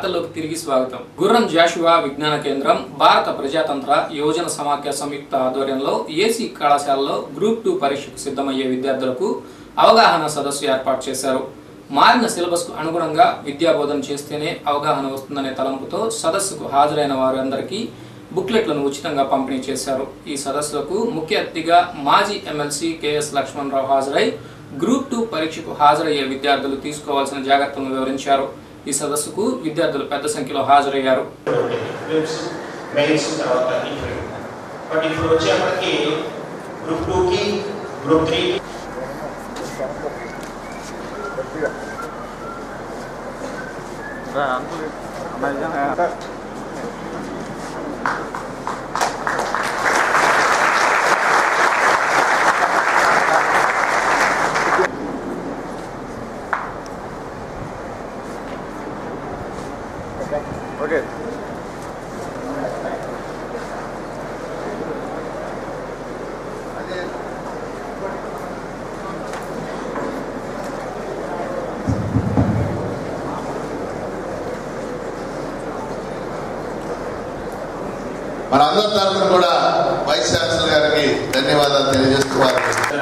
వార్తల్లోకి తిరిగి స్వాగతం గుర్రం జాషువా విజ్ఞాన కేంద్రం భారత ప్రజాతంత్ర యువజన సమాఖ్య సంయుక్త ఆధ్వర్యంలో ఏసీ కళాశాలలో గ్రూప్ టూ పరీక్షకు సిద్ధమయ్యే విద్యార్థులకు అవగాహన సదస్సు ఏర్పాటు చేశారు మారిన సిలబస్కు అనుగుణంగా విద్యాబోధన చేస్తేనే అవగాహన వస్తుందనే తలంపుతో సదస్సుకు హాజరైన వారందరికీ బుక్లెట్లను ఉచితంగా పంపిణీ చేశారు ఈ సదస్సులకు ముఖ్య అతిథిగా మాజీ ఎమ్మెల్సీ కెఎస్ లక్ష్మణరావు హాజరై గ్రూప్ టూ పరీక్షకు హాజరయ్యే విద్యార్థులు తీసుకోవాల్సిన జాగ్రత్తలను వివరించారు ఈ సదస్సుకు విద్యార్థులు పెద్ద సంఖ్యలో హాజరయ్యారు ఫిలిమ్స్ మెయిల్స్ తర్వాత ఇంటర్వ్యూ బట్ ఇప్పుడు వచ్చేప్పటికి గ్రూప్ టూకి గ్రూప్ త్రీ ఓకే మనందరి తరఫున కూడా వైస్ ఛాన్సలర్ గారికి ధన్యవాదాలు తెలియజేస్తున్నారు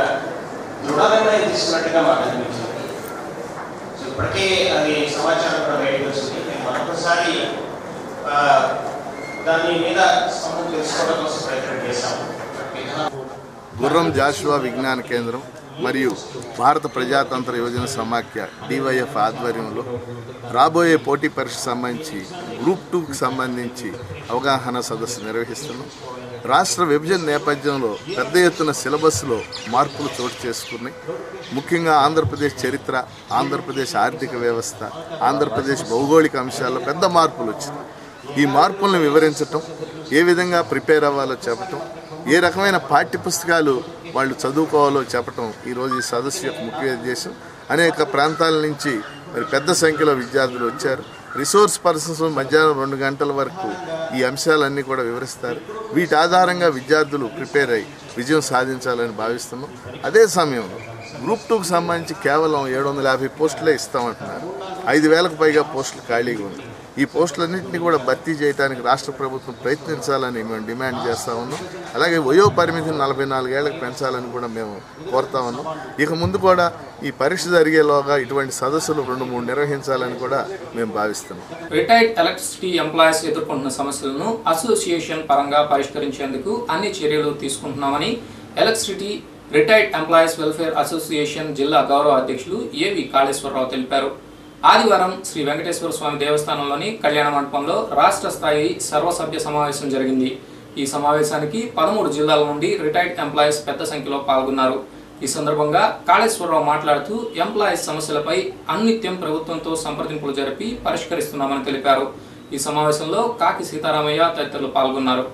దృఢంగా తీసుకున్నట్టుగా మాకు అనిపించింది సో ఇప్పటికే అది సమాచారం కూడా బయటకు వచ్చింది నేను మరొకసారి ఆ, దాని మీద స్పందన తెలుసుకోవడం కోసం ప్రయత్నం చేశాము విధానం గుర్రం జాషువా విజ్ఞాన కేంద్రం మరియు భారత ప్రజాతంత్ర యోజన సమాఖ్య డివైఎఫ్ ఆధ్వర్యంలో రాబోయే పోటీ పరీక్ష సంబంధించి గ్రూప్ టూకి సంబంధించి అవగాహన సదస్సు నిర్వహిస్తున్నాం రాష్ట్ర విభజన నేపథ్యంలో పెద్ద ఎత్తున సిలబస్లో మార్పులు చోటు చేసుకున్నాయి ముఖ్యంగా ఆంధ్రప్రదేశ్ చరిత్ర ఆంధ్రప్రదేశ్ ఆర్థిక వ్యవస్థ ఆంధ్రప్రదేశ్ భౌగోళిక అంశాల్లో పెద్ద మార్పులు వచ్చినాయి ఈ మార్పులను వివరించటం ఏ విధంగా ప్రిపేర్ అవ్వాలో చెప్పటం ఏ రకమైన పాఠ్య పుస్తకాలు వాళ్ళు చదువుకోవాలో చెప్పటం ఈరోజు ఈ సదస్సు యొక్క ముఖ్య ఉద్దేశం అనేక ప్రాంతాల నుంచి మరి పెద్ద సంఖ్యలో విద్యార్థులు వచ్చారు రిసోర్స్ పర్సన్స్ మధ్యాహ్నం రెండు గంటల వరకు ఈ అంశాలన్నీ కూడా వివరిస్తారు వీటి ఆధారంగా విద్యార్థులు ప్రిపేర్ అయ్యి విజయం సాధించాలని భావిస్తున్నాం అదే సమయంలో గ్రూప్ టూకి సంబంధించి కేవలం ఏడు వందల యాభై పోస్టులే ఇస్తామంటున్నారు ఐదు వేలకు పైగా పోస్టులు ఖాళీగా ఉంది ఈ పోస్టులన్నింటినీ కూడా భర్తీ చేయడానికి రాష్ట్ర ప్రభుత్వం ప్రయత్నించాలని మేము డిమాండ్ చేస్తా ఉన్నాం అలాగే వయో పరిమితిని నలభై నాలుగేళ్లకు పెంచాలని కూడా మేము కోరుతా ఉన్నాం ఇక ముందు కూడా ఈ పరీక్ష జరిగేలోగా ఇటువంటి సదస్సులు రెండు మూడు నిర్వహించాలని కూడా మేము భావిస్తున్నాం రిటైర్డ్ ఎలక్ట్రిసిటీ ఎంప్లాయీస్ ఎదుర్కొంటున్న సమస్యలను అసోసియేషన్ పరంగా పరిష్కరించేందుకు అన్ని చర్యలు తీసుకుంటున్నామని electricity retired employees welfare association జిల్లా గౌరవ అధ్యక్షులు ఏవి కాళేశ్వరరావు తెలిపారు ఆదివారం శ్రీ వెంకటేశ్వర స్వామి దేవస్థానంలోని కళ్యాణ మండపంలో రాష్ట్ర స్థాయి సర్వసభ్య సమావేశం జరిగింది ఈ సమావేశానికి పదమూడు జిల్లాల నుండి రిటైర్డ్ ఎంప్లాయీస్ పెద్ద సంఖ్యలో పాల్గొన్నారు ఈ సందర్భంగా కాళేశ్వరరావు మాట్లాడుతూ ఎంప్లాయీస్ సమస్యలపై అన్నిత్యం ప్రభుత్వంతో సంప్రదింపులు జరిపి పరిష్కరిస్తున్నామని తెలిపారు ఈ సమావేశంలో కాకి సీతారామయ్య తదితరులు పాల్గొన్నారు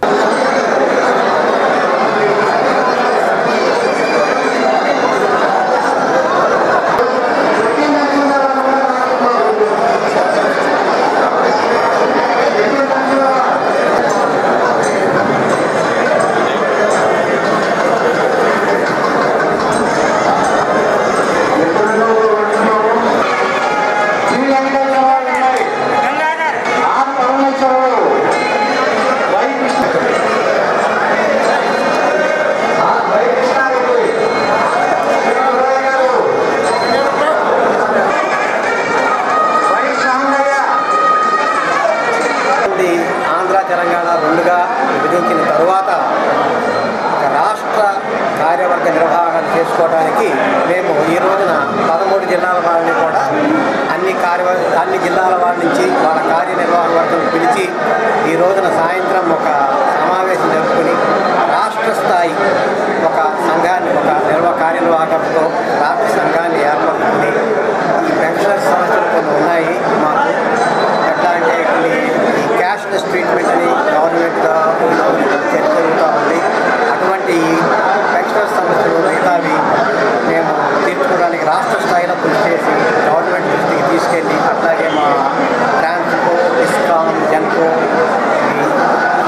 ఉంది ఆంధ్ర తెలంగాణ రెండుగా విభజించిన తరువాత ఒక రాష్ట్ర కార్యవర్గ నిర్వహణ చేసుకోవడానికి మేము ఈ రోజున పదమూడు జిల్లాల వారిని కూడా అన్ని కార్య అన్ని జిల్లాల వారి నుంచి వాళ్ళ కార్యనిర్వహణ వర్గం పిలిచి ఈ రోజున సాయంత్రం ఒక సమావేశం జరుపుకుని రాష్ట్ర స్థాయి ఒక సంఘాన్ని ఒక నిర్వ కార్యనిర్వాహకంతో రాష్ట్ర సంఘాన్ని ఏర్పడుతుంది ఈ పెన్షనర్ సమస్యలు కొన్ని ఉన్నాయి మాకు ఎట్లా అంటే కొన్ని ఈ క్యాష్లెస్ ట్రీట్మెంట్ అని గవర్నమెంట్ చర్చ జరుగుతూ ఉంది అటువంటి పెన్షనర్ సమస్యలు మిగతావి మేము తీర్చుకోవడానికి రాష్ట్ర స్థాయిలో కృషి చేసి గవర్నమెంట్ దృష్టికి తీసుకెళ్ళి అట్లాగే మా ట్రాన్స్కో ఇస్కాన్ జెన్కో ఈ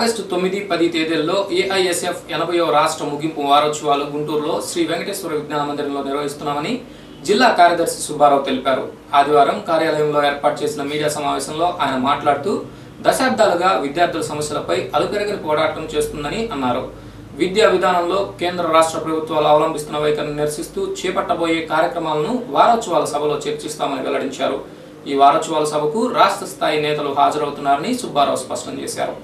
ఆగస్టు తొమ్మిది పది తేదీల్లో ఏఐఎస్ఎఫ్ ఎనభైవ రాష్ట్ర ముగింపు వారోత్సవాలు గుంటూరులో శ్రీ వెంకటేశ్వర విజ్ఞాన మందిరంలో నిర్వహిస్తున్నామని జిల్లా కార్యదర్శి సుబ్బారావు తెలిపారు ఆదివారం కార్యాలయంలో ఏర్పాటు చేసిన మీడియా సమావేశంలో ఆయన మాట్లాడుతూ దశాబ్దాలుగా విద్యార్థుల సమస్యలపై అలుపెరగని పోరాటం చేస్తుందని అన్నారు విద్యా విధానంలో కేంద్ర రాష్ట్ర ప్రభుత్వాలు అవలంబిస్తున్న వైఖరిని నిరసిస్తూ చేపట్టబోయే కార్యక్రమాలను వారోత్సవాల సభలో చర్చిస్తామని వెల్లడించారు ఈ వారోత్సవాల సభకు రాష్ట్ర స్థాయి నేతలు హాజరవుతున్నారని సుబ్బారావు స్పష్టం చేశారు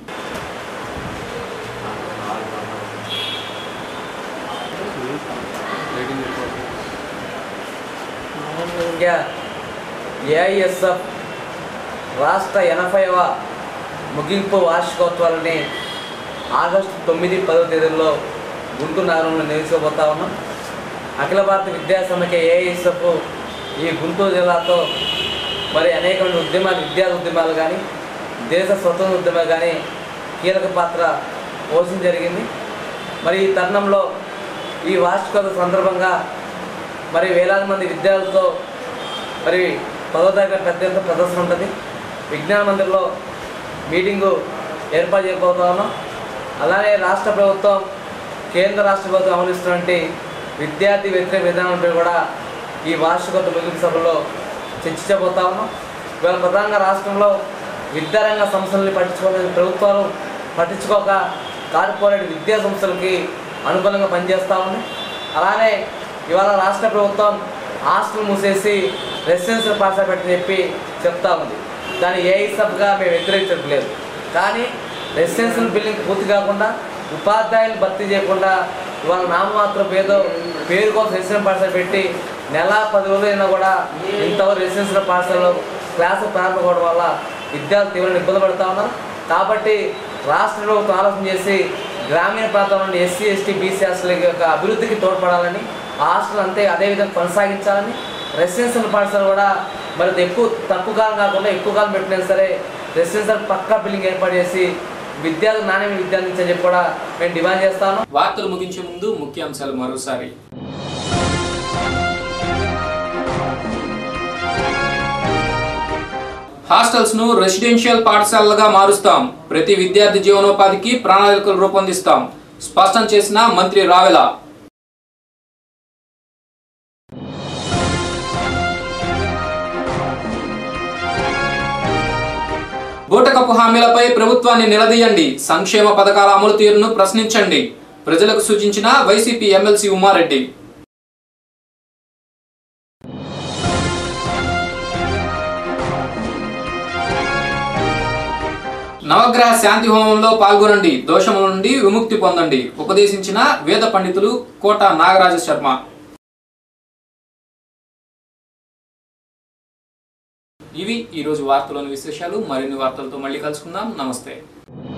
ఇండియా ఏఐఎస్ఎఫ్ రాష్ట్ర ఎనభైవ ముగింపు వార్షికోత్సవాలని ఆగస్టు తొమ్మిది పదో తేదీల్లో గుంటూరు నగరంలో నిర్వహించబోతా ఉన్నాం అఖిల భారత విద్యా సమైక్య ఏఐఎస్ఎఫ్ ఈ గుంటూరు జిల్లాతో మరి అనేకమైన ఉద్యమాలు విద్యా ఉద్యమాలు కానీ దేశ స్వతంత్ర ఉద్యమాలు కానీ కీలక పాత్ర పోషించ జరిగింది మరి ఈ తరుణంలో ఈ వార్షికోత్సవ సందర్భంగా మరి వేలాది మంది విద్యార్థులతో మరి పదో తరగతి పెద్ద ఎత్తున ప్రదర్శన ఉంటుంది విజ్ఞాన మందిర్లో మీటింగు ఏర్పాటు చేయబోతా ఉన్నాం అలానే రాష్ట్ర ప్రభుత్వం కేంద్ర రాష్ట్ర ప్రభుత్వం అమలుస్తున్నటువంటి విద్యార్థి వ్యతిరేక విధానంపై కూడా ఈ వార్షికోత్సవ ముగింపు సభలో చర్చించబోతా ఉన్నాం ఇవాళ ప్రధానంగా రాష్ట్రంలో విద్యారంగ సంస్థలని పట్టించుకోవాలని ప్రభుత్వాలు పట్టించుకోక కార్పొరేట్ విద్యా సంస్థలకి అనుకూలంగా పనిచేస్తూ ఉంది అలానే ఇవాళ రాష్ట్ర ప్రభుత్వం హాస్టల్ మూసేసి రెసిడెన్షియల్ పాఠశాల పెట్టని చెప్పి చెప్తా ఉంది దాన్ని ఏ సబ్గా మేము వ్యతిరేకించట్లేదు కానీ రెసిడెన్షియల్ బిల్డింగ్ పూర్తి కాకుండా ఉపాధ్యాయులు భర్తీ చేయకుండా ఇవాళ నామమాత్రం ఏదో పేరు కోసం రెసిడెన్షియల్ పాఠశాల పెట్టి నెల పది రోజులైనా కూడా ఇంతవరకు రెసిడెన్షియల్ పాఠశాలలో క్లాసు ప్రారంభం కావడం వల్ల విద్యార్థులు తీవ్రంగా ఇబ్బంది పడుతూ ఉన్నారు కాబట్టి రాష్ట్ర ప్రభుత్వం ఆలోచన చేసి గ్రామీణ ప్రాంతంలో నుండి ఎస్సీ ఎస్టీ బీసీ హాస్టల్ యొక్క అభివృద్ధికి తోడ్పడాలని ఆ హాస్టల్ అంతే అదేవిధంగా కొనసాగించాలని రెసిడెన్షియల్ పాఠశాల కూడా మరి ఎక్కువ తక్కువ కాలం కాకుండా ఎక్కువ కాలం పెట్టినా సరే రెసిడెన్షియల్ పక్కా బిల్డింగ్ ఏర్పాటు చేసి విద్యార్థులు నాణ్యమైన విద్య అందించని చెప్పి కూడా మేము డిమాండ్ చేస్తాను వార్తలు ముగించే ముందు ముఖ్యాంశాలు మరోసారి హాస్టల్స్ ను రెసిడెన్షియల్ పాఠశాలలుగా మారుస్తాం ప్రతి విద్యార్థి జీవనోపాధికి ప్రణాళికలు రూపొందిస్తాం స్పష్టం చేసిన మంత్రి రావెల బూటకపు హామీలపై ప్రభుత్వాన్ని నిలదీయండి సంక్షేమ పథకాల అమలు తీరును ప్రశ్నించండి ప్రజలకు సూచించిన వైసీపీ ఎమ్మెల్సీ ఉమారెడ్డి నవగ్రహ శాంతి హోమంలో పాల్గొనండి దోషముల నుండి విముక్తి పొందండి ఉపదేశించిన వేద పండితులు కోట నాగరాజ శర్మ ఇవి ఈరోజు వార్తలోని విశేషాలు మరిన్ని వార్తలతో మళ్ళీ కలుసుకుందాం నమస్తే